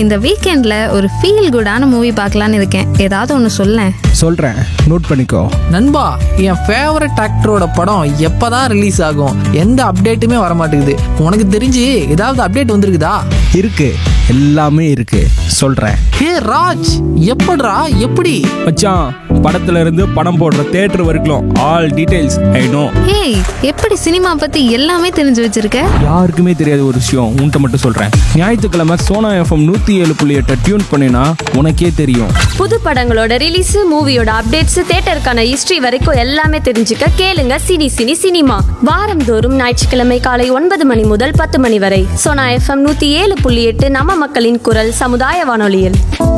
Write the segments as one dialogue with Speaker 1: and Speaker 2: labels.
Speaker 1: இந்த வீக்கெண்டில் ஒரு ஃபீல் குடான மூவி பார்க்கலான்னு இருக்கேன் ஏதாவது ஒன்று சொல்லேன்
Speaker 2: சொல்கிறேன் நோட் பண்ணிக்கோ
Speaker 3: நண்பா என் ஃபேவரட் ஆக்டரோட படம் எப்பதான் ரிலீஸ் ஆகும் எந்த அப்டேட்டுமே வர மாட்டேங்குது உனக்கு தெரிஞ்சு ஏதாவது அப்டேட் வந்திருக்குதா
Speaker 2: இருக்கு எல்லாமே இருக்கு சொல்கிறேன்
Speaker 3: ஹே ராஜ் எப்படிடா எப்படி
Speaker 2: மச்சான் படத்துல இருந்து படம் போடுற தேட்டர் வரைக்கும் ஆல் டீடைல்ஸ் ஐ நோ
Speaker 1: ஏய் எப்படி சினிமா பற்றி எல்லாமே தெரிஞ்சு வச்சிருக்க
Speaker 2: யாருக்குமே தெரியாத ஒரு விஷயம் உன்கிட்ட மட்டும் சொல்கிறேன் ஞாயிற்றுக்கிழமை சோனா எஃப்எம் நூற்றி ஏழு புள்ளி எட்டை டியூன் பண்ணினா உனக்கே தெரியும்
Speaker 4: புது படங்களோட ரிலீஸ் மூவியோட அப்டேட்ஸ் தியேட்டருக்கான ஹிஸ்டரி வரைக்கும் எல்லாமே தெரிஞ்சுக்க கேளுங்க சினி சினி சினிமா வாரந்தோறும் ஞாயிற்றுக்கிழமை காலை ஒன்பது மணி முதல் பத்து மணி வரை சோனா எஃப்எம் நூத்தி ஏழு புள்ளி எட்டு நம்ம மக்களின் குரல் சமுதாய வானொலியில்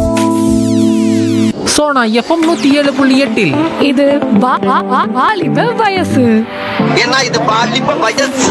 Speaker 3: ஸோ நான் எஃப்எம் நூற்றி ஏழு புள்ளி எட்டில்
Speaker 5: இது வா- வா- வா- வாலிப வயசு
Speaker 6: ஏன்னா இது பாலிப்ப வயசு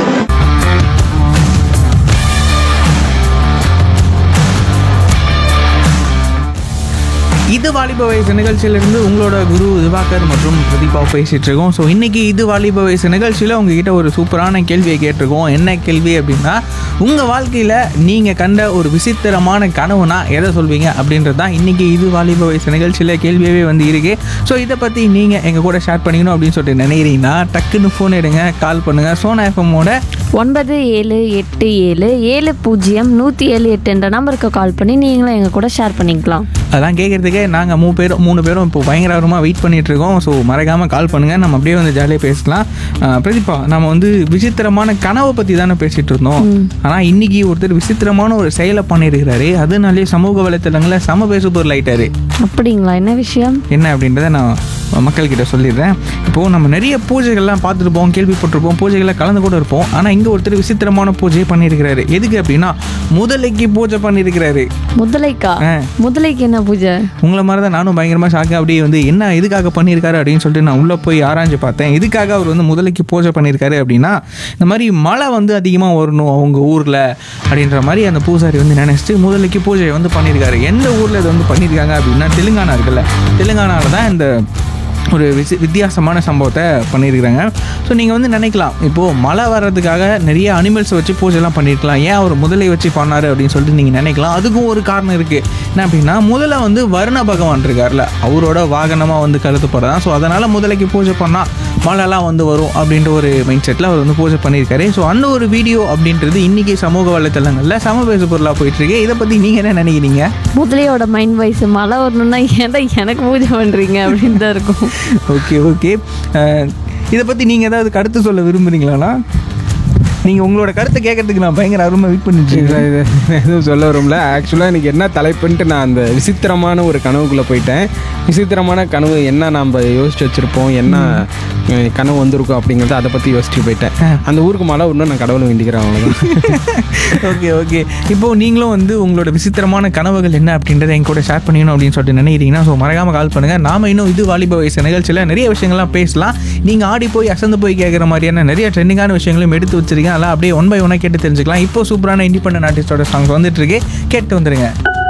Speaker 7: இது வாலிப வயசு நிகழ்ச்சியிலிருந்து உங்களோட குரு திவாகர் மற்றும் பிரதீபா பேசிட்டு இருக்கோம் ஸோ இன்னைக்கு இது வாலிப வயசு நிகழ்ச்சியில் உங்ககிட்ட ஒரு சூப்பரான கேள்வியை கேட்டிருக்கோம் என்ன கேள்வி அப்படின்னா உங்கள் வாழ்க்கையில் நீங்கள் கண்ட ஒரு விசித்திரமான கனவுனா எதை சொல்வீங்க அப்படின்றது தான் இன்னைக்கு இது வாலிப வயசு நிகழ்ச்சியில் கேள்வியாகவே வந்து இருக்கு ஸோ இதை பற்றி நீங்கள் எங்கள் கூட ஷேர் பண்ணிக்கணும் அப்படின்னு சொல்லிட்டு நினைக்கிறீங்கன்னா டக்குன்னு ஃபோன் எடுங்க கால் பண்ணுங்கள் சோனா எஃப்எம்மோட
Speaker 4: ஒன்பது ஏழு எட்டு ஏழு ஏழு பூஜ்ஜியம் நூற்றி ஏழு எட்டு என்ற நம்பருக்கு கால் பண்ணி நீங்களும் எங்கள் கூட ஷேர் பண்ணிக்கலாம்
Speaker 7: அதெல்லாம் கேட்குறதுக்கே நாங்கள் மூணு பேரும் மூணு பேரும் இப்போ பயங்கரமாக வெயிட் பண்ணிட்டு இருக்கோம் ஸோ மறக்காமல் கால் பண்ணுங்கள் நம்ம அப்படியே வந்து ஜாலியாக பேசலாம் அஹ் பிரதீபா நம்ம வந்து விசித்திரமான கனவை பற்றி தானே பேசிகிட்டு இருந்தோம் ஆனால் இன்னைக்கு ஒருத்தர் விசித்திரமான ஒரு செயலை பண்ணியிருக்கிறாரு அதனாலே சமூக வலைத்தளங்களில் சம பேசு பொருள் ஆயிட்டாரு
Speaker 4: அப்படிங்களா என்ன விஷயம்
Speaker 7: என்ன அப்படின்றத நான் மக்கள்கிட்ட சொல்லிடுறேன் இப்போது நம்ம நிறைய பூஜைகள்லாம் பார்த்துருப்போம் கேள்விப்பட்டிருப்போம் பூஜைகளில் கலந்து கூட இருப்போம் ஆனால் இங்கே ஒருத்தர் விசித்திரமான பூஜையை பண்ணியிருக்கிறாரு எதுக்கு அப்படின்னா முதலைக்கு பூஜை பண்ணியிருக்கிறாரு
Speaker 4: முதலைக்கா
Speaker 7: ஆ.
Speaker 4: முதலைக்கு என்ன பூஜை
Speaker 7: உங்களை மாதிரி தான் நானும் பயங்கரமாக ஷாக்கு அப்படியே வந்து என்ன எதுக்காக பண்ணியிருக்காரு அப்படின்னு சொல்லிட்டு நான் உள்ளே போய் ஆராய்ஞ்சு பார்த்தேன் எதுக்காக அவர் வந்து முதலைக்கு பூஜை பண்ணியிருக்காரு அப்படின்னா இந்த மாதிரி மழை வந்து அதிகமாக வரணும் அவங்க ஊரில் அப்படின்ற மாதிரி அந்த பூசாரி வந்து நினைச்சிட்டு முதலைக்கு பூஜையை வந்து பண்ணியிருக்காரு எந்த ஊரில் இது வந்து பண்ணியிருக்காங்க அப்படின்னா தெலுங்கானா இருக்குல்ல தெலுங்கானாவில் தான் இந்த ஒரு விசி வித்தியாசமான சம்பவத்தை பண்ணியிருக்கிறாங்க ஸோ நீங்கள் வந்து நினைக்கலாம் இப்போது மழை வர்றதுக்காக நிறைய அனிமல்ஸை வச்சு பூஜைலாம் பண்ணியிருக்கலாம் ஏன் அவர் முதலை வச்சு பண்ணாரு அப்படின்னு சொல்லிட்டு நீங்கள் நினைக்கலாம் அதுக்கும் ஒரு காரணம் இருக்குது என்ன அப்படின்னா முதல்ல வந்து வருண பகவான் இருக்கார்ல அவரோட வாகனமாக வந்து கருதப்படுறதான் ஸோ அதனால் முதலைக்கு பூஜை பண்ணால் மழைலாம் வந்து வரும் அப்படின்ற ஒரு மைண்ட் செட்டில் அவர் வந்து பூஜை பண்ணியிருக்காரு ஸோ அந்த ஒரு வீடியோ அப்படின்றது இன்றைக்கி சமூக வலைத்தளங்களில் சம பேசு பொருளாக போயிட்டுருக்கு இதை பற்றி நீங்கள் என்ன நினைக்கிறீங்க
Speaker 4: முதலையோட மைண்ட் வைஸ் மழை வரணும்னா ஏன்டா எனக்கு பூஜை பண்ணுறீங்க அப்படின்னு தான் இருக்கும்
Speaker 7: ஓகே ஓகே இதை பற்றி நீங்கள் ஏதாவது கருத்து சொல்ல விரும்புறீங்களாண்ணா நீங்கள் உங்களோட கருத்தை கேட்கறதுக்கு நான் பயங்கர அருமை வெயிட் பண்ணிட்டு
Speaker 2: இல்லை,
Speaker 7: இருக்கேன்
Speaker 2: இது எதுவும் சொல்ல வரும்ல ஆக்சுவலாக எனக்கு என்ன தலைப்புன்ட்டு நான் அந்த விசித்திரமான ஒரு கனவுக்குள்ளே போயிட்டேன் விசித்திரமான கனவு என்ன நாம் யோசிச்சு வச்சுருப்போம் என்ன அஹ், கனவு வந்திருக்கும் அப்படிங்கிறத அதை பற்றி யோசிச்சு போயிட்டேன் அந்த ஊருக்கு மழை இன்னும் நான் கடவுளை வேண்டிக்கிறேன் அவ்வளோதான்
Speaker 7: ஓகே ஓகே இப்போ நீங்களும் வந்து உங்களோட விசித்திரமான கனவுகள் என்ன அப்படின்றத என் கூட ஷேர் பண்ணிக்கணும் அப்படின்னு சொல்லிட்டு நினைக்கிறீங்கன்னா ஸோ மறக்காம கால் பண்ணுங்க நாம இன்னும் இது வாலிப வயசு நிகழ்ச்சியில் நிறைய விஷயங்கள்லாம் பேசலாம் நீங்கள் ஆடி போய் அசந்து போய் கேட்குற மாதிரியான நிறைய ட்ரெண்டிங்கான விஷயங்களும் எடுத்து வச்சிருக்கீங்க அதெல்லாம் அப்படியே ஒன் பை ஒன்னாக கேட்டு தெரிஞ்சுக்கலாம் இப்போ சூப்பரான இண்டிபெண்டன்ட் ஆர்டிஸ்டோட சாங்ஸ் வந்துட்டு இருக்கு கேட்டு வந்துருங்க